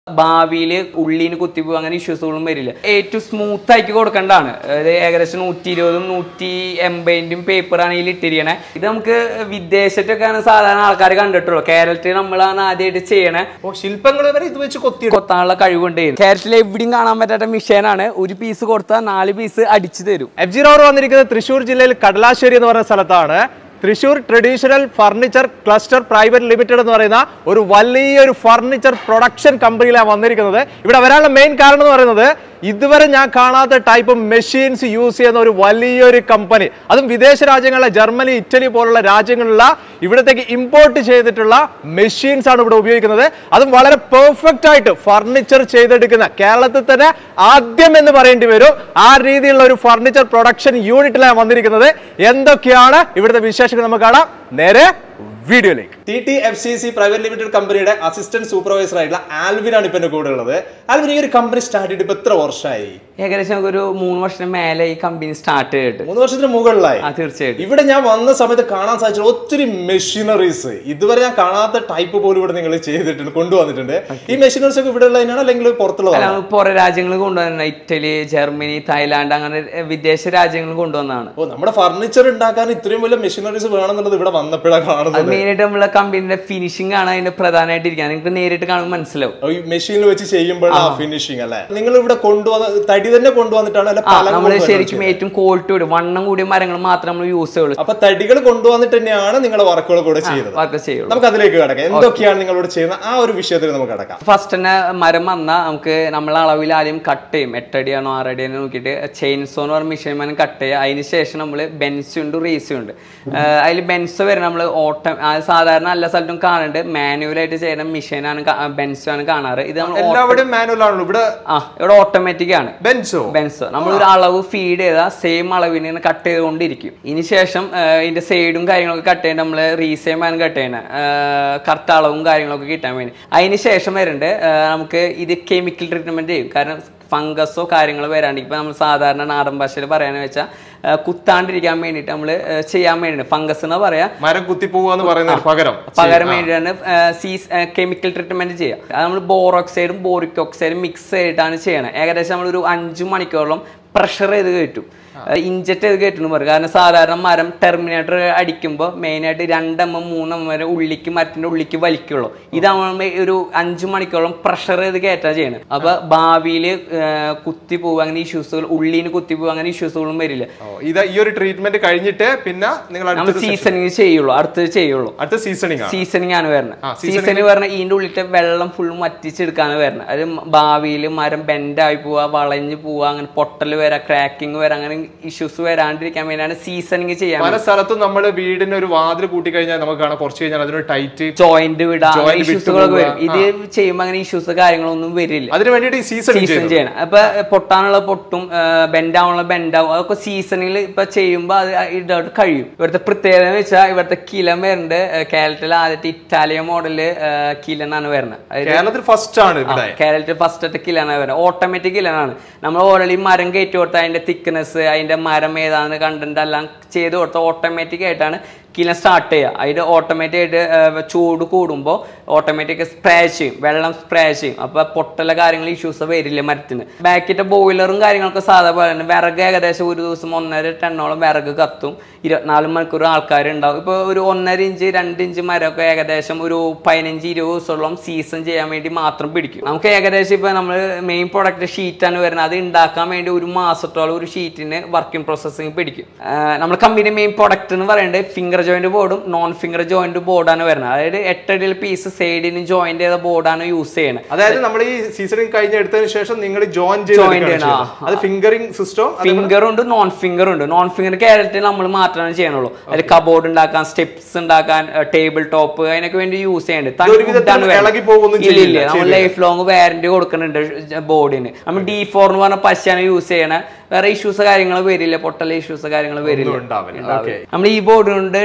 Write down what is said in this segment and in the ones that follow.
ഭാവിയിൽ ഉള്ളിന് കുത്തിപ്പോ അങ്ങനെ ഇഷ്യൂസുകളും വരില്ല ഏറ്റവും സ്മൂത്ത് ആക്കി കൊടുക്കേണ്ടതാണ് അതായത് ഏകദേശം നൂറ്റി ഇരുപതും നൂറ്റി എൺപതിന്റെയും പേപ്പറാണ് ഇതിൽ ഇട്ടിരിക്കണേ ഇത് നമുക്ക് വിദേശത്തൊക്കെയാണ് സാധാരണ ആൾക്കാർ കണ്ടിട്ടുള്ളൂ കേരളത്തിൽ നമ്മളാണ് ആദ്യമായിട്ട് ചെയ്യണേ ഓ ശില്പങ്ങൾ വരെ ഇത് വെച്ച് കൊത്തി കൊത്താനുള്ള കഴിവുണ്ട് കേരളത്തിൽ എവിടെയും കാണാൻ പറ്റാത്ത മിഷീനാണ് ഒരു പീസ് കൊടുത്താൽ നാല് പീസ് അടിച്ചു തരും എഫ് ജി റോഡ് വന്നിരിക്കുന്നത് തൃശ്ശൂർ ജില്ലയിൽ കടലാശ്ശേരി എന്ന് പറയുന്ന സ്ഥലത്താണ് Thrissur traditional furniture cluster private limited എന്ന് പറയുന്ന ഒരു വലിയൊരു ഫർണിച്ചർ പ്രൊഡക്ഷൻ കമ്പനിയിലാണ് വന്നിരിക്കുന്നത് ഇവിടെ വരാനുള്ള മെയിൻ കാരണം എന്ന് പറയുന്നത് ഇതുവരെ ഞാൻ കാണാത്ത ടൈപ്പ് മെഷീൻസ് യൂസ് ചെയ്യുന്ന ഒരു വലിയൊരു കമ്പനി അതും വിദേശ രാജ്യങ്ങളിലെ ജർമ്മനി ഇറ്റലി പോലുള്ള രാജ്യങ്ങളിലുള്ള ഇവിടത്തേക്ക് ഇമ്പോർട്ട് ചെയ്തിട്ടുള്ള മെഷീൻസ് ആണ് ഇവിടെ ഉപയോഗിക്കുന്നത് അതും വളരെ പെർഫെക്റ്റ് ആയിട്ട് ഫർണിച്ചർ ചെയ്തെടുക്കുന്ന കേരളത്തിൽ തന്നെ ആദ്യം എന്ന് പറയേണ്ടി വരും ആ രീതിയിലുള്ള ഒരു ഫർണിച്ചർ പ്രൊഡക്ഷൻ യൂണിറ്റിലാണ് വന്നിരിക്കുന്നത് എന്തൊക്കെയാണ് ഇവിടുത്തെ വിശേഷങ്ങൾ നമുക്ക് കാണാം നേരെ വീഡിയോയിലേക്ക് T T F C C private limited കമ്പനിയുടെ അസിസ്റ്റന്റ് സൂപ്പർവൈസർ ആയിട്ടുള്ള ആൽവിൻ ആണ് ഇപ്പൊ എന്റെ കൂടെ ഉള്ളത് ആൽവിൻ ഈ ഒരു കമ്പനി സ്റ്റാർട്ട് ചെയ്തിട്ട് ഇപ്പൊ എത്ര വർഷമായി ഏകദേശം നമുക്ക് ഒരു മൂന്ന് വർഷത്തിന് മേലെ ഈ കമ്പനി സ്റ്റാർട്ട് ചെയ്തിട്ട് മൂന്ന് വർഷത്തിന് മുകളിലായി ആ തീർച്ചയായിട്ടും ഇവിടെ ഞാൻ വന്ന സമയത്ത് കാണാൻ സാധിച്ച ഒത്തിരി മെഷീനറീസ് ഇതുവരെ ഞാൻ കാണാത്ത ടൈപ്പ് പോലും ഇവിടെ നിങ്ങൾ ചെയ്തിട്ടുണ്ട് കൊണ്ടുവന്നിട്ടുണ്ട് ഈ മെഷീനറീസ് ഒക്കെ ഇവിടെ ഉള്ളതിനാണ് അല്ലെങ്കിൽ അല്ല പുറത്തുള്ളതാണ് നമുക്ക് പുറം രാജ്യങ്ങൾ കൊണ്ടുവന്ന ഇറ്റലി ജർമ്മനി തായ്ലാന്റ് അങ്ങനെ വിദേശ രാജ്യങ്ങൾ കൊണ്ടുവന്നതാണ് ഓ നമ്മുടെ ഫർണിച്ചർ ഉണ്ടാക്കാൻ ഇത്രയും വലിയ മെഷീനറീസ് വേണമെന്നുള്ളത് ഇവിടെ വന്നപ്പോഴാണ് അത് കാണുന്നത് മെയിനായിട്ട് നമ്മളെ കമ്പനിയുടെ ഫിനിഷിംഗ് ആണ് അതിന്റെ പ്രധാനമായിട്ട് ഇരിക്കുക നിങ്ങൾക്ക് നേരിട്ട് കാണുമ്പോൾ മനസ്സിലാവും ഈ മെഷീനിൽ വെച്ച് ചെയ്യുമ്പോൾ ആ ഫിനിഷിംഗ് അല്ലേ നിങ്ങൾ ഇവിടെ കൊണ്ടുവന്ന തടി തന്നെ കൊണ്ടുവന്നിട്ടാണ് അല്ല ആ പലക നമ്മൾ കൊണ്ടുവന്നാണോ ശരിക്കും ഏറ്റവും ക്വാളിറ്റി കൂടി വണ്ണം കൂടിയ മരങ്ങൾ മാത്രം നമ്മൾ യൂസ് ചെയ്യുള്ളൂ അപ്പൊ തടികൾ കൊണ്ടുവന്നിട്ട് തന്നെയാണ് നിങ്ങളുടെ വർക്കുകൾ കൂടെ ചെയ്യുന്നത് വർക്ക് ചെയ്യുള്ളൂ നമുക്ക് അതിലേക്ക് കിടക്കാം എന്തൊക്കെയാണ് നിങ്ങളോട് ചെയ്യുന്ന ആ ഒരു വിഷയത്തിൽ നമുക്ക് കിടക്കാം ഫസ്റ്റ് തന്നെ മരം വന്നാൽ നമുക്ക് നമ്മളെ അളവിൽ ആദ്യം കട്ട് ചെയ്യും എട്ടടിയാണോ ആറടിയാണോ നോക്കിയിട്ട് ചെയിൻസോ എന്ന് പറഞ്ഞ മെഷീൻ വേണം കട്ട് ചെയ്യുക അതിന് ശേഷം നമ്മൾ ബെൻസ് ഉണ്ട് റേസ് ഉണ്ട് അതിൽ ബെൻസ് വരെ നമ്മൾ ഓട്ടം സാധാരണ എല്ലാ സ്ഥലത്തും കാണുന്നുണ്ട് മാനുവലായിട്ട് ചെയ്യുന്ന മെഷീനാണ് ബെൻസ് ആണ് കാണാറ് ഇത് നമ്മൾ എല്ലാവരുടെയും മാനുവൽ ആണല്ലോ ഇവിടെ ആ ഇവിടെ ഓട്ടോമാറ്റിക് ആണ് ബെൻസോ ബെൻസ് നമ്മൾ ഒരു അളവ് ഫീഡ് ചെയ്താൽ സെയിം അളവിന് കട്ട് ചെയ്തുകൊണ്ടിരിക്കും ഇനി ശേഷം ആ, ഇതിന്റെ സൈഡും കാര്യങ്ങളൊക്കെ കട്ട് ചെയ്യേണ്ട നമ്മൾ റീസെയിമാണ് കട്ട് ചെയ്യണത് കറക്റ്റ് അളവും കാര്യങ്ങളൊക്കെ കിട്ടാൻ വേണ്ടി അതിന് ശേഷം വരുന്നുണ്ട് ആ, നമുക്ക് ഇത് കെമിക്കൽ ട്രീറ്റ്മെന്റ് ചെയ്യും കാരണം ഫംഗസോ കാര്യങ്ങളോ വരാണ്ട് ഇപ്പൊ നമ്മൾ സാധാരണ നാടൻ ഭാഷയിൽ പറയാന്ന് വെച്ചാൽ കുത്താണ്ടിരിക്കാൻ വേണ്ടിയിട്ട് നമ്മൾ ചെയ്യാൻ വേണ്ടിയിട്ട് ഫംഗസ് എന്ന് പറയാ മരം കുത്തിപ്പോവാന്ന് പറയുന്നതിന് പകരം പകരം വേണ്ടിയാണ് സീസ് കെമിക്കൽ ട്രീറ്റ്മെന്റ് ചെയ്യുക അത് നമ്മൾ ബോറോക്സൈഡും ബോറിക് ഓക്സൈഡും മിക്സ് ചെയ്തിട്ടാണ് ചെയ്യണത് ഏകദേശം നമ്മൾ ഒരു അഞ്ച് മണിക്കൂറോളം പ്രഷർ ചെയ്ത് കയറ്റും ഇഞ്ചക്ട് ചെയ്ത് കയറ്റുന്നു പറയും കാരണം സാധാരണ മരം ടെർമിനേറ്റർ അടിക്കുമ്പോൾ മെയിനായിട്ട് രണ്ടെമ്മ മൂന്നെമ്മ വരെ ഉള്ളിക്ക് മരത്തിന്റെ ഉള്ളിക്ക് വലിക്കുള്ളൂ ഇതാവുമ്പോൾ ഒരു അഞ്ച് മണിക്കൂറോളം പ്രഷർ ചെയ്ത് കയറ്റാ ചെയ്യണം അപ്പൊ ഭാവിയിൽ കുത്തി പോകുക അങ്ങനെ ഇഷ്യൂസുകൾ ഉള്ളിന് കുത്തി പോകുക അങ്ങനെ ഇഷ്യൂസുകളും വരില്ല ഓ, ഇത് ഈ ഒരു ട്രീറ്റ്മെന്റ് കഴിഞ്ഞിട്ട് പിന്നെ നിങ്ങൾ നമ്മൾ അടുത്ത സീസണിങ് ചെയ്യുള്ളൂ അടുത്തത് ചെയ്യുള്ളൂ അടുത്ത സീസണിങ് ആണ് സീസണിങ് ആണ് വരുന്നത് ആ, സീസണിങ് പറഞ്ഞ ഇതിന്റെ ഉള്ളിലത്തെ വെള്ളം ഫുള്ളും വറ്റിച്ചെടുക്കാണ് വരുന്നത് അത് ഭാവിയിൽ മരം ബെൻഡായി പോവാ വളഞ്ഞു പോവാ അങ്ങനെ പൊട്ടൽ വരാ ക്രാക്കിംഗ് വരാ അങ്ങനെ ഇഷ്യൂസ് വരാണ്ടിരിക്കാൻ വേണ്ടിയാണ് സീസണിങ് ചെയ്യാൻ പല സ്ഥലത്തും നമ്മൾ വീടിന് ഒരു വാതിൽ കൂട്ടി കഴിഞ്ഞാൽ നമുക്ക് കാണാം കുറച്ച് കഴിഞ്ഞാൽ അതിനൊരു ടൈറ്റ് ജോയിന്റ് വിടാ Joint ഇഷ്യൂസുകളൊക്കെ വരും ഇത് വിട്ടുപോവുക. ചെയ്യുമ്പോൾ അങ്ങനെ ഇഷ്യൂസ് കാര്യങ്ങളൊന്നും വരില്ല അതിന് വേണ്ടിയിട്ട് ഈ സീസൺ സീസൺ ചെയ്യണം അപ്പൊ പൊട്ടാനുള്ള പൊട്ടും ബെൻഡാവാനുള്ള ബെൻഡാവും അതൊക്കെ സീസണിൽ ഇപ്പൊ ചെയ്യുമ്പോൾ അത് ഇതായിട്ട് കഴിയും ഇവിടുത്തെ പ്രത്യേകത എന്ന് വെച്ചാൽ ഇവിടുത്തെ കിലം വരുന്നുണ്ട് കേരളത്തിലെ ആദ്യത്തെ ഇറ്റാലിയൻ മോഡല് കിലനാണ് വരുന്നത് അതായത് കേരളത്തിൽ ഫസ്റ്റ് ആണ് ഇവിടെ കേരളത്തിൽ ഫസ്റ്റ് ആയിട്ട് കിലാണ് വരുന്നത് ഓട്ടോമാറ്റിക് കിലാണ് നമ്മൾ ഓൾറെഡി മരം കയറ്റി കൊടുത്ത അതിന്റെ തിക്നെസ് അതിന്റെ മരം ഏതാണെന്ന് കണ്ടന്റ് എല്ലാം ചെയ്ത് കൊടുത്ത ഓട്ടോമാറ്റിക് ആയിട്ടാണ് കിലൻ സ്റ്റാർട്ട് ചെയ്യുക അതിന്റെ ഓട്ടോമാറ്റിക് ആയിട്ട് ആ, ചൂട് കൂടുമ്പോൾ ഓട്ടോമാറ്റിക് സ്പ്രേ ചെയ്യും വെള്ളം സ്പ്രേ ചെയ്യും അപ്പൊ പൊട്ടല കാര്യങ്ങൾ ഇഷ്യൂസ് വരില്ല മരത്തിന് ബാക്കിന്റെ ബോയിലറും കാര്യങ്ങളൊക്കെ സാധാ പോലെ തന്നെ വിറക് ഏകദേശം ഒരു ദിവസം ഒന്നര ടണ്ണോളം വിറക് കത്തും ഇരുപത്തിനാല് മണിക്കൂർ ആൾക്കാരുണ്ടാവും ഇപ്പൊ ഒരു ഒന്നര ഇഞ്ച് രണ്ട് ഇഞ്ച് മരമൊക്കെ ഏകദേശം ഒരു പതിനഞ്ച് ഇരുപത് ദിവസത്തോളം സീസൺ ചെയ്യാൻ വേണ്ടി മാത്രം പിടിക്കും നമുക്ക് ഏകദേശം ഇപ്പൊ നമ്മൾ മെയിൻ പ്രൊഡക്റ്റ് ഷീറ്റാണ് വരുന്നത് അത് ഉണ്ടാക്കാൻ വേണ്ടി ഒരു മാസത്തോളം ഒരു ഷീറ്റിന് വർക്കിംഗ് പ്രോസസ്സിങ് പിടിക്കും നമ്മൾ കമ്പനി മെയിൻ പ്രൊഡക്റ്റ് എന്ന് പറയുന്നത് ഫിംഗർ ജോയിന്റ് ബോർഡും നോൺ ഫിംഗർ ജോയിന്റ് ബോർഡാണ് വരുന്നത് അതായത് എട്ടടിയിൽ പീസ് സൈഡിന് ജോയിന്റ് ചെയ്ത ബോർഡാണ് യൂസ് ചെയ്യുന്നത് അതായത് നമ്മൾ ഈ സീസണിങ് കഴിഞ്ഞ് എടുത്തതിന് ശേഷം നിങ്ങൾ ജോയിൻ Join ചെയ്ത് ചെയ്യണം, അത് ഫിംഗറിംഗ് സിസ്റ്റം ഫിംഗർ ഉണ്ട് നോൺ ഫിംഗർ ഉണ്ട് നോൺ ഫിംഗർ കേരളത്തിൽ നമ്മൾ മാത്രമാണ് ചെയ്യണുള്ളൂ അതിൽ കബോർഡ് ഉണ്ടാക്കാൻ സ്റ്റെപ്സ് ഉണ്ടാക്കാൻ ടേബിൾ ടോപ്പ് അതിനൊക്കെ വേണ്ടി യൂസ് ചെയ്യേണ്ടത് ഇതൊരു വിധത്തിൽ ഇളകി പോകുമൊന്നും ഇല്ല ചെയ്യില്ല, ഇല്ല നമ്മൾ ലൈഫ് ലോങ് വാറന്റി കൊടുക്കുന്നുണ്ട് ബോർഡിന് നമ്മൾ ഡി ഫോർ എന്ന് പറഞ്ഞ പശയാണ് യൂസ് ചെയ്യണത് വേറെ ഇഷ്യൂസ് കാര്യങ്ങൾ വരില്ല പൊട്ടൽ ഇഷ്യൂസ് കാര്യങ്ങൾ വരില്ല ഉണ്ടാവില്ല. ഉണ്ടാവില്ല. നമ്മൾ ഈ ബോർഡ് കൊണ്ട്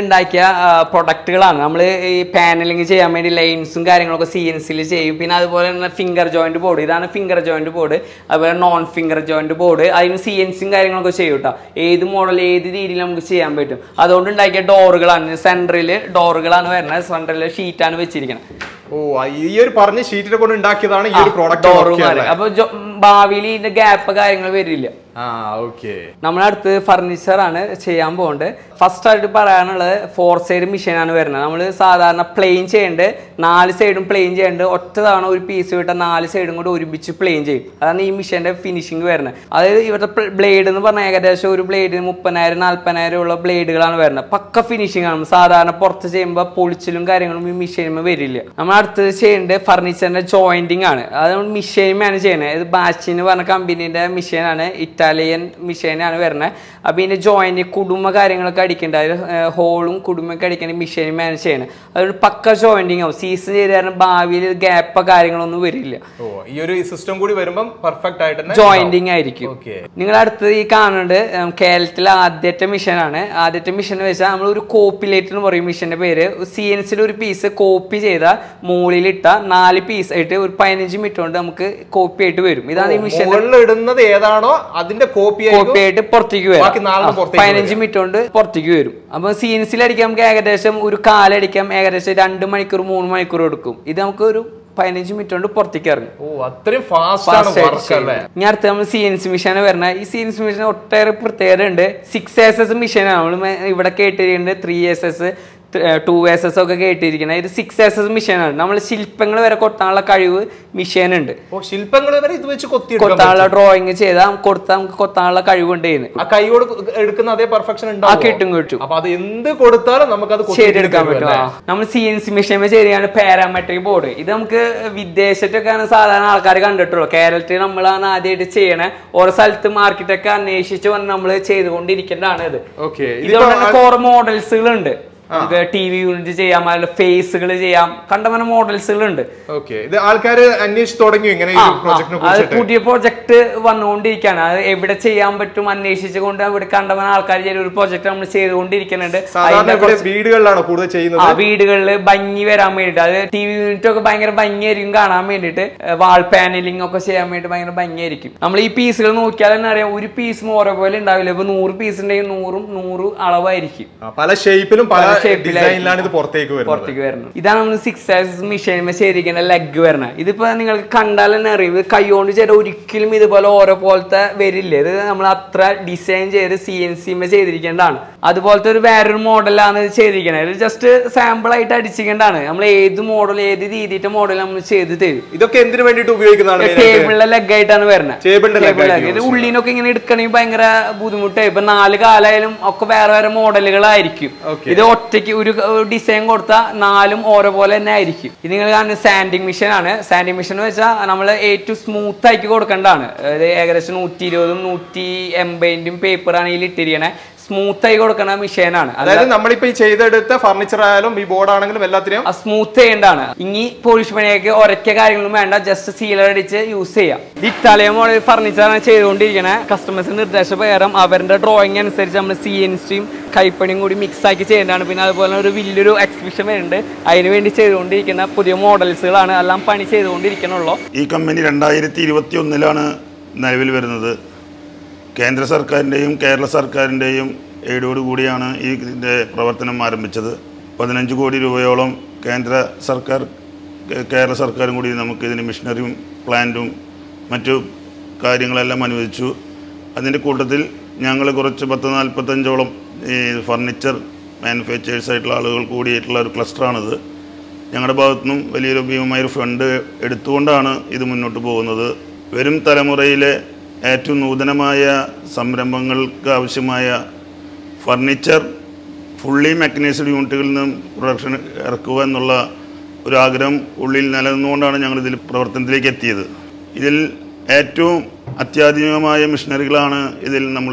ഉണ്ടാക്കിയ പ്രൊഡക്റ്റുകളാണ് നമ്മൾ ഈ പാനലിങ് ചെയ്യാൻ വേണ്ടി ലൈൻസും കാര്യങ്ങളൊക്കെ സി എൻ സിയിൽ ചെയ്യും പിന്നെ അതുപോലെ തന്നെ ഫിംഗർ ജോയിന്റ് ബോർഡ് ഇതാണ് ഫിംഗർ ജോയിന്റ് ബോർഡ് അതുപോലെ നോൺ ഫിംഗർ ജോയിന്റ് ബോർഡ് അതിന് സി എൻ സിയും കാര്യങ്ങളൊക്കെ ചെയ്യും കേട്ടോ ഏത് മോഡൽ ഏത് രീതിയിൽ നമുക്ക് ചെയ്യാൻ പറ്റും അതുകൊണ്ട് ഉണ്ടാക്കിയ ഡോറുകളാണ് സെൻട്രൽ ഡോറുകളാണ് വരുന്നത് സെൻട്രൽ ഷീറ്റാണ് വെച്ചിരിക്കുന്നത് ഓ ആ ഈ ഒരു പറഞ്ഞ ഷീറ്റിനെ കൊണ്ട് ഉണ്ടാക്കിയതാണ് ഈ ഒരു പ്രോഡക്റ്റ് ഡോറും അപ്പൊ ജോ- ഭാവിയിൽ ഇതിന്റെ ഗ്യാപ്പ് കാര്യങ്ങൾ വരില്ല ആ ഓക്കെ നമ്മുടെ അടുത്ത് ഫർണിച്ചർ ആണ് ചെയ്യാൻ പോകുന്നത് ഫസ്റ്റ് ആയിട്ട് പറയാനുള്ളത് ഫോർ സൈഡ് മെഷീനാണ് വരുന്നത് നമ്മൾ സാധാരണ പ്ലെയിൻ ചെയ്യേണ്ടത് നാല് സൈഡും പ്ലെയിൻ ചെയ്യേണ്ടത് ഒറ്റ തവണ ഒരു പീസ് വിട്ട നാല് സൈഡും കൂടെ ഒരുമിച്ച് പ്ലെയിൻ ചെയ്യും അതാണ് ഈ മെഷീന്റെ ഫിനിഷിങ് വരുന്നത് അതായത് ഇവിടുത്തെ ബ്ലേഡ് എന്ന് പറഞ്ഞാൽ ഏകദേശം ഒരു ബ്ലേഡിന് മുപ്പതിനായിരം നാല്പതിനായിരം ഉള്ള ബ്ലേഡുകളാണ് വരുന്നത് പക്ക ഫിനിഷിംഗ് ആണ് സാധാരണ പുറത്ത് ചെയ്യുമ്പോൾ പൊളിച്ചിലും കാര്യങ്ങളും ഈ മെഷീനുമ്പോൾ വരില്ല നമ്മൾ അടുത്ത് ചെയ്യേണ്ടത് ഫർണിച്ചറിന്റെ ജോയിന്റിങ് ആണ് അത് നമ്മൾ മെഷീനുമാണ് ചെയ്യുന്നത് ഇത് ബാച്ച് എന്ന് പറഞ്ഞ കമ്പനീന്റെ മെഷീനാണ് ഇറ്റാലിയൻ മെഷീനാണ് വരുന്നത് അപ്പോൾ ഇതിന്റെ ജോയിന്റ് കുടുംബ കാര്യങ്ങളൊക്കെ അടിക്കേണ്ട അതായത് ഹോളും കുടുംബമൊക്കെ അടിക്കേണ്ട മെഷീനുമാണ് ചെയ്യുന്നത് അതൊരു പക്ക ജോയിന്റിങ് ആവും സീസൺ ചെയ്ത് കാരണം ഭാവിയിൽ ഗ്യാപ്പോ കാര്യങ്ങളൊന്നും വരില്ല ഓ ഈ ഒരു സിസ്റ്റം കൂടി വരുമ്പം പെർഫെക്റ്റ് ആയിട്ട് തന്നെ ജോയിന്റിങ് ആയിരിക്കും ഓക്കെ നിങ്ങൾ അടുത്ത് ഈ കാണുന്നത് ഉം, കേരളത്തിലെ ആദ്യത്തെ മിഷനാണ് ആദ്യത്തെ മിഷൻ വെച്ചാൽ നമ്മൾ ഒരു കോപ്പിലേറ്റ് എന്ന് പറയും മിഷന്റെ പേര് സി എൻ സിയിൽ ഒരു പീസ് കോപ്പി ചെയ്ത മുകളിലിട്ട നാല് പീസ് ആയിട്ട് ഒരു പതിനഞ്ച് മിനിറ്റ് കൊണ്ട് നമുക്ക് കോപ്പി ആയിട്ട് വരും ഇതാണ് ഈ മിഷൻ മുകളിൽ ഇടുന്നത് ഏതാണോ അതിന്റെ കോപ്പി കോപ്പി ആയിട്ട് പുറത്തേക്ക് ബാക്കി വരും നാലെണ്ണം ആ, പുറത്തേക്ക് പതിനഞ്ച് മിനിറ്റ് കൊണ്ട് പുറത്തേക്ക് വരും അപ്പൊ സി എൻ സിയിൽ അടിക്കാൻ നമുക്ക് ഏകദേശം ഒരു കാലടിക്കാൻ ഏകദേശം രണ്ട് മണിക്കൂർ മൂന്ന് മണിക്കൂർ എടുക്കും ഇത് നമുക്ക് ഒരു പതിനഞ്ച് മിനിറ്റ് കൊണ്ട് പുറത്തേക്ക് ഇറങ്ങും ഓ അത്രയും ഫാസ്റ്റ് ആണ് Fast ആയിട്ട് വർക്ക് അല്ലേ ചെയ്യും. ഇനി അടുത്ത് നമ്മൾ സി എൻ സി മിഷീനാണ് വരുന്നത് ഈ സി എൻ സി മിഷൻ ഒട്ടേറെ പ്രത്യേകത ഉണ്ട് സിക്സ് എസ് എസ് മിഷീനാണ് നമ്മൾ ഇവിടെ കേട്ടിരിക്കുന്നത് three S S two S S ഒക്കെ കേട്ടിരിക്കുന്നത് ഇത് സിക്സ് എസ് എസ് മിഷീനാണ് നമ്മൾ ശില്പങ്ങൾ വരെ കൊത്താനുള്ള കഴിവ് മിഷീൻ ഉണ്ട് ഓ ശില്പങ്ങൾ വരെ ഇത് വെച്ച് കൊത്തിയെടുക്കാൻ കൊത്താനുള്ള ഡ്രോയിങ് ചെയ്താൽ കൊടുത്താൽ നമുക്ക് കൊത്താനുള്ള കഴിവുണ്ട് ഇതിന് ആ കൈയോട് എടുക്കുന്ന അതേ പെർഫെക്ഷൻ ആ ഉണ്ടാവും കിട്ടും കിട്ടും അപ്പൊ അത് എന്ത് കൊടുത്താലും നമുക്കത് ചെയ്തെടുക്കാൻ പറ്റും ആ. നമ്മൾ സി എൻ സി മെഷീൻ ചെയ്യാണ് പാരാമെട്രിക് ബോർഡ് ഇത് നമുക്ക് വിദേശത്തൊക്കെയാണ് സാധാരണ ആൾക്കാർ കണ്ടിട്ടുള്ളൂ കേരളത്തിൽ നമ്മളാണ് ആദ്യമായിട്ട് ചെയ്യണേ ഓരോ സ്ഥലത്ത് മാർക്കറ്റൊക്കെ അന്വേഷിച്ച് വന്ന് നമ്മൾ ചെയ്തുകൊണ്ടിരിക്കേണ്ടതാണ് ഇത് ഓക്കെ ഇതുകൊണ്ട് തന്നെ കുറെ മോഡൽസുകൾ ഉണ്ട് നമുക്ക് ടി വി യൂണിറ്റ് ചെയ്യാം അല്ലെങ്കിൽ ഫേസുകൾ ചെയ്യാം കണ്ടമന മോഡൽസുകൾ ഉണ്ട് ഓക്കെ ഇത് ആൾക്കാര് അന്വേഷിച്ച് തുടങ്ങി ഇങ്ങനെ ഈ ആ, പ്രോജക്റ്റിനെ ആ, അത് കുറിച്ചിട്ട് പുതിയ പ്രൊജക്ട് വന്നുകൊണ്ടിരിക്കുകയാണ് അത് എവിടെ ചെയ്യാൻ പറ്റും അന്വേഷിച്ചുകൊണ്ട് ഇവിടെ കണ്ടവന ആൾക്കാർ ചെയ്ത ഒരു പ്രൊജക്ട് നമ്മൾ ചെയ്തുകൊണ്ടിരിക്കുന്നുണ്ട് സാധാരണ അതിന്റെ ഇവിടെ വീടുകളിലാണ് കൂടുതൽ ചെയ്യുന്നത് ആ വീടുകളിൽ ഭംഗി വരാൻ വേണ്ടിട്ട് അത് ടി വി യൂണിറ്റ് ഒക്കെ ഭയങ്കര ഭംഗിയായിരിക്കും കാണാൻ വേണ്ടിട്ട് വാൾ പാനലിംഗ് ഒക്കെ ചെയ്യാൻ വേണ്ടി ഭയങ്കര ഭംഗിയായിരിക്കും നമ്മൾ ഈ പീസുകൾ നോക്കിയാൽ തന്നെ അറിയാം ഒരു പീസും ഓരോ പോലെ ഉണ്ടാവില്ല ഇപ്പൊ നൂറ് പീസ് ഉണ്ടെങ്കിൽ നൂറും നൂറ് അളവായിരിക്കും ആ, പല ഷേപ്പിലും പല shape ലായിരിക്കും. ഡിസൈനിലാണ് ഇത് പുറത്തേക്ക് വരുന്നത് പുറത്തേക്ക് വരുന്നത് ഇതാണ് നമ്മൾ സിക്സ് ആക്സസ് മെഷീൻ ചെയ്തിരിക്കുന്ന ലെഗ് വരുന്നത് ഇതിപ്പോ നിങ്ങൾക്ക് കണ്ടാൽ തന്നെ അറിയും ഇത് കൈകൊണ്ട് ചെയ്ത ഒരിക്കലും ഇതുപോലെ ഓരോ പോലത്തെ വരില്ല ഇത് നമ്മൾ അത്ര ഡിസൈൻ ചെയ്ത് സി എൻ സി ചെയ്തിരിക്കേണ്ടതാണ് അതുപോലത്തെ ഒരു വേറൊരു മോഡലാണ് ഇത് ചെയ്തിരിക്കുന്നത് ഇത് ജസ്റ്റ് സാമ്പിൾ ആയിട്ട് അടിച്ചിരിക്കേണ്ടതാണ് നമ്മൾ ഏത് മോഡൽ ഏത് രീതിയിലെ മോഡൽ നമ്മൾ ചെയ്ത് തരും ഇതൊക്കെ എന്തിനു വേണ്ടിയിട്ട് ഉപയോഗിക്കുന്നതാണ് main ആയിട്ട്? ടേബിളിലെ ലെഗ് ആയിട്ടാണ് വരുന്നത് ടേബിളിന്റെ leg Table ആയിട്ട് leg. ഇത് ഉള്ളിനൊക്കെ ഇങ്ങനെ എടുക്കണമെങ്കിൽ ഭയങ്കര ബുദ്ധിമുട്ടായി ഇപ്പൊ നാല് കാലായാലും ഒക്കെ വേറെ വേറെ മോഡലുകളായിരിക്കും Okay. ഇത് ഒറ്റയ്ക്ക് ഒരു ഡിസൈൻ കൊടുത്താൽ നാലും ഓരോ പോലെ തന്നെ ആയിരിക്കും ഇത് നിങ്ങൾ കാണുന്ന സാൻഡിങ് മെഷീൻ ആണ് സാൻഡിങ് മെഷീൻ എന്ന് വെച്ചാൽ നമ്മൾ ഏറ്റവും സ്മൂത്ത് ആക്കി കൊടുക്കേണ്ടതാണ് അതായത് ഏകദേശം നൂറ്റി ഇരുപതും നൂറ്റി എൺപതിന്റെയും പേപ്പറാണ് ഇതിൽ ഇട്ടിരിക്കണേ സ്മൂത്ത് ആയി കൊടുക്കുന്ന മെഷീനാണ് അതായത് നമ്മളിപ്പോ ഈ ചെയ്തെടുത്ത ഫർണിച്ചർ ആയാലും ഈ ബോർഡ് ആണെങ്കിലും എല്ലാത്തിനും ആ സ്മൂത്ത് ചെയ്യേണ്ടതാണ് ഇനി പോളിഷ് പണിയൊക്കെ ഒരയ്ക്ക കാര്യങ്ങളും വേണ്ട ജസ്റ്റ് സീലർ അടിച്ച് യൂസ് ചെയ്യാം ഇത് ഇറ്റാലിയൻ മോഡൽ ഫർണിച്ചറാണ് ചെയ്തുകൊണ്ടിരിക്കണേ കസ്റ്റമേഴ്സിന് നിർദ്ദേശപ്രകാരം അവരുടെ ഡ്രോയിങ് അനുസരിച്ച് നമ്മൾ സി എൻ സിയും കൈപ്പണിയും കൂടി മിക്സ് ആക്കി ചെയ്യേണ്ടതാണ് പിന്നെ അതുപോലെ ഒരു വലിയൊരു എക്സിബിഷൻ വരുന്നുണ്ട് അതിന് വേണ്ടി ചെയ്തുകൊണ്ടിരിക്കുന്ന പുതിയ മോഡൽസുകളാണ് എല്ലാം പണി ചെയ്തുകൊണ്ടിരിക്കണുള്ളൂ ഈ കമ്പനി രണ്ടായിരത്തി ഇരുപത്തി ഒന്നിലാണ് നിലവിൽ വരുന്നത് കേന്ദ്ര സർക്കാരിൻ്റെയും കേരള സർക്കാരിൻ്റെയും എയ്ഡോട് കൂടിയാണ് ഈ ഇതിൻ്റെ പ്രവർത്തനം ആരംഭിച്ചത് പതിനഞ്ച് കോടി രൂപയോളം കേന്ദ്ര സർക്കാർ കേ- കേരള സർക്കാരും കൂടി നമുക്ക് ഇതിന് മിഷനറിയും പ്ലാന്റും മറ്റു കാര്യങ്ങളെല്ലാം അനുവദിച്ചു അതിൻ്റെ കൂട്ടത്തിൽ ഞങ്ങൾ കുറച്ച് പത്ത് നാൽപ്പത്തഞ്ചോളം ഈ ഫർണിച്ചർ മാനുഫാക്ചേഴ്സ് ആയിട്ടുള്ള ആളുകൾ കൂടിയിട്ടുള്ള ഒരു ക്ലസ്റ്ററാണിത് ഞങ്ങളുടെ ഭാഗത്തുനിന്നും വലിയൊരു ഭീമമായൊരു ഫണ്ട് എടുത്തുകൊണ്ടാണ് ഇത് മുന്നോട്ട് പോകുന്നത് വരും തലമുറയിലെ ഏറ്റവും നൂതനമായ സംരംഭങ്ങൾക്ക് ആവശ്യമായ ഫർണിച്ചർ ഫുള്ളി മെക്കനൈസ്ഡ് യൂണിറ്റുകളിൽ നിന്നും പ്രൊഡക്ഷൻ ഇറക്കുക എന്നുള്ള ഒരു ആഗ്രഹം ഉള്ളിൽ നിലനിന്നുകൊണ്ടാണ് ഞങ്ങൾ ഇതിൽ പ്രവർത്തനത്തിലേക്ക് എത്തിയത് ഇതിൽ ഏറ്റവും അത്യാധുനികമായ മിഷനറികളാണ് ഇതിൽ നമ്മൾ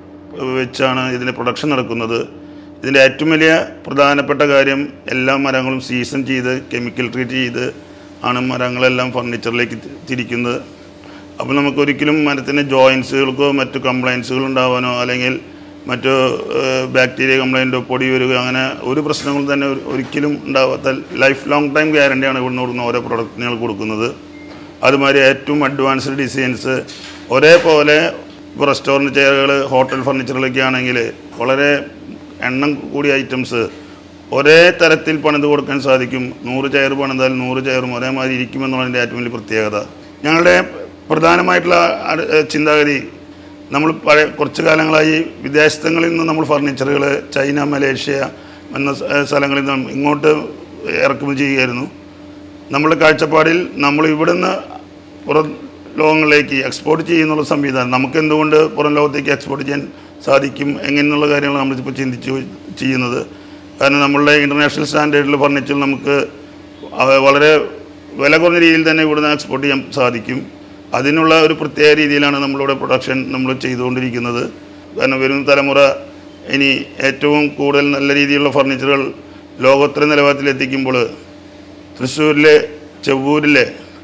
വെച്ചാണ് ഇതിൻ്റെ പ്രൊഡക്ഷൻ നടക്കുന്നത് ഇതിൻ്റെ ഏറ്റവും വലിയ പ്രധാനപ്പെട്ട കാര്യം എല്ലാ മരങ്ങളും സീസൺ ചെയ്ത് കെമിക്കൽ ട്രീറ്റ് ചെയ്ത് ആണ് മരങ്ങളെല്ലാം ഫർണിച്ചറിലേക്ക് തി- തിരിക്കുന്നത് അപ്പോൾ നമുക്ക് ഒരിക്കലും മരത്തിന് ജോയിൻസുകൾക്കോ മറ്റു കംപ്ലൈൻസുകൾ ഉണ്ടാവാനോ അല്ലെങ്കിൽ മറ്റു ബാക്ടീരിയ കംപ്ലൈൻറ്റോ പൊടി വരിക അങ്ങനെ ഒരു പ്രശ്നങ്ങളും തന്നെ ഒരു- ഒരിക്കലും ഉണ്ടാവാത്ത ലൈഫ് ലോങ് ടൈം ഗ്യാരണ്ടിയാണ് ഇവിടുന്ന് കൊടുക്കുന്ന ഓരോ പ്രൊഡക്റ്റിനുകൾ കൊടുക്കുന്നത് അതുമാതിരി ഏറ്റവും അഡ്വാൻസ്ഡ് ഡിസൈൻസ് ഒരേപോലെ ഇപ്പോൾ റെസ്റ്റോറൻറ്റ് ചെയറുകൾ ഹോട്ടൽ ഫർണിച്ചറുകളൊക്കെ ആണെങ്കിൽ വളരെ എണ്ണം കൂടിയ ഐറ്റംസ് ഒരേ തരത്തിൽ പണിത് കൊടുക്കാൻ സാധിക്കും നൂറ് ചെയർ പണിതാൽ നൂറ് ചെയറും ഒരേമാതിരി ഇരിക്കുമെന്നുള്ളതിൻ്റെ ഏറ്റവും വലിയ പ്രത്യേകത ഞങ്ങളുടെ പ്രധാനമായിട്ടുള്ള അട്- ഏഹ് ചിന്താഗതി നമ്മൾ പഴയ കുറച്ച് കാലങ്ങളായി വിദേശങ്ങളിൽ നിന്ന് നമ്മൾ ഫർണിച്ചറുകൾ ചൈന മലേഷ്യ എന്ന സ- ഏഹ് സ്ഥലങ്ങളിൽ നിന്ന് ഇങ്ങോട്ട് ഇറക്കുമതി ചെയ്യുകയായിരുന്നു നമ്മുടെ കാഴ്ചപ്പാടിൽ നമ്മൾ ഇവിടുന്ന് പുറം ലോകങ്ങളിലേക്ക് എക്സ്പോർട്ട് ചെയ്യുന്നുള്ള സംവിധാനം നമുക്ക് എന്തുകൊണ്ട് പുറം ലോകത്തേക്ക് എക്സ്പോർട്ട് ചെയ്യാൻ സാധിക്കും എങ്ങനെയുള്ള കാര്യങ്ങൾ നമ്മളിപ്പോൾ ചിന്തിച്ച് ചെയ്യുന്നത് കാരണം നമ്മളുടെ ഇൻ്റർനാഷണൽ സ്റ്റാൻഡേർഡിൽ ഫർണിച്ചർ നമുക്ക് അവ- വളരെ വില കുറഞ്ഞ രീതിയിൽ തന്നെ ഇവിടുന്ന് എക്സ്പോർട്ട് ചെയ്യാൻ സാധിക്കും അതിനുള്ള ഒരു പ്രത്യേക രീതിയിലാണ് നമ്മളിവിടെ പ്രൊഡക്ഷൻ നമ്മൾ ചെയ്തുകൊണ്ടിരിക്കുന്നത് കാരണം വരും തലമുറ ഇനി ഏറ്റവും കൂടുതൽ നല്ല രീതിയിലുള്ള ഫർണിച്ചറുകൾ ലോകോത്തര നിലവാരത്തിൽ എത്തിക്കുമ്പോൾ തൃശ്ശൂരിലെ ചെവ്വൂരിലെ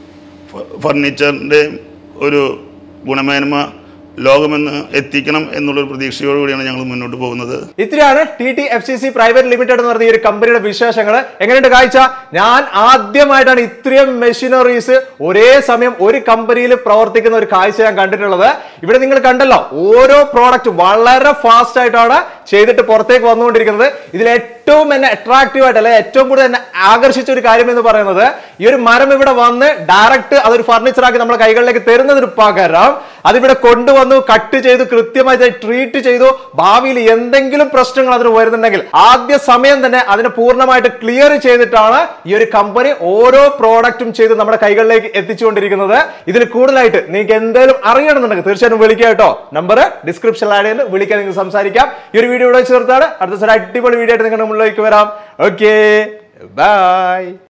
ഫ- ഫർണിച്ചറിൻ്റെ ഒരു ഗുണമേന്മ ലോകമെന്ന് എത്തിക്കണം എന്നുള്ളൊരു പ്രതീക്ഷയോടുകൂടിയാണ് ഞങ്ങൾ മുന്നോട്ട് പോകുന്നത് ഇത്രയാണ് T T F C C private limited എന്ന് പറഞ്ഞ ഈ ഒരു കമ്പനിയുടെ വിശേഷങ്ങൾ എങ്ങനെയുണ്ട് കാഴ്ച ഞാൻ ആദ്യമായിട്ടാണ് ഇത്രയും മെഷീനറീസ് ഒരേ സമയം ഒരു കമ്പനിയിൽ പ്രവർത്തിക്കുന്ന ഒരു കാഴ്ച ഞാൻ കണ്ടിട്ടുള്ളത് ഇവിടെ നിങ്ങൾ കണ്ടല്ലോ ഓരോ പ്രോഡക്റ്റ് വളരെ ഫാസ്റ്റ് ആയിട്ടാണ് ചെയ്തിട്ട് പുറത്തേക്ക് വന്നുകൊണ്ടിരിക്കുന്നത് ഇതിൽ ഏറ്റവും എന്നെ അട്രാക്റ്റീവ് ആയിട്ട് അല്ലെ ഏറ്റവും കൂടുതൽ എന്നെ ആകർഷിച്ച ഒരു കാര്യം എന്ന് പറയുന്നത് ഈ ഒരു മരം ഇവിടെ വന്ന് ഡയറക്റ്റ് അതൊരു ഫർണിച്ചർ ആക്കി നമ്മുടെ കൈകളിലേക്ക് തരുന്നതിന് പകരം അതിവിടെ കൊണ്ടുവന്നു കട്ട് ചെയ്തു കൃത്യമായി ട്രീറ്റ് ചെയ്തു ഭാവിയിൽ എന്തെങ്കിലും പ്രശ്നങ്ങൾ അതിന് വരുന്നുണ്ടെങ്കിൽ ആദ്യ സമയം തന്നെ അതിനെ പൂർണ്ണമായിട്ട് ക്ലിയർ ചെയ്തിട്ടാണ് ഈ ഒരു കമ്പനി ഓരോ പ്രോഡക്റ്റും ചെയ്ത് നമ്മുടെ കൈകളിലേക്ക് എത്തിച്ചുകൊണ്ടിരിക്കുന്നത് ഇതിൽ കൂടുതലായിട്ട് നിങ്ങൾക്ക് എന്തെങ്കിലും അറിയണമെന്നുണ്ടെങ്കിൽ തീർച്ചയായിട്ടും വിളിക്കുക കേട്ടോ നമ്പർ ഡിസ്ക്രിപ്ഷനിൽ ആഡ് ചെയ്ത് വിളിക്കാൻ നിങ്ങൾക്ക് സംസാരിക്കാം ഈ ഒരു വീഡിയോ ഇവിടെ ചേർത്താണ് അടുത്ത ദിവസം ഒരു അടിപൊളി വീഡിയോ ആയിട്ട് നിങ്ങളുടെ മുന്നിലേക്ക് വരാം ഓക്കെ ബൈ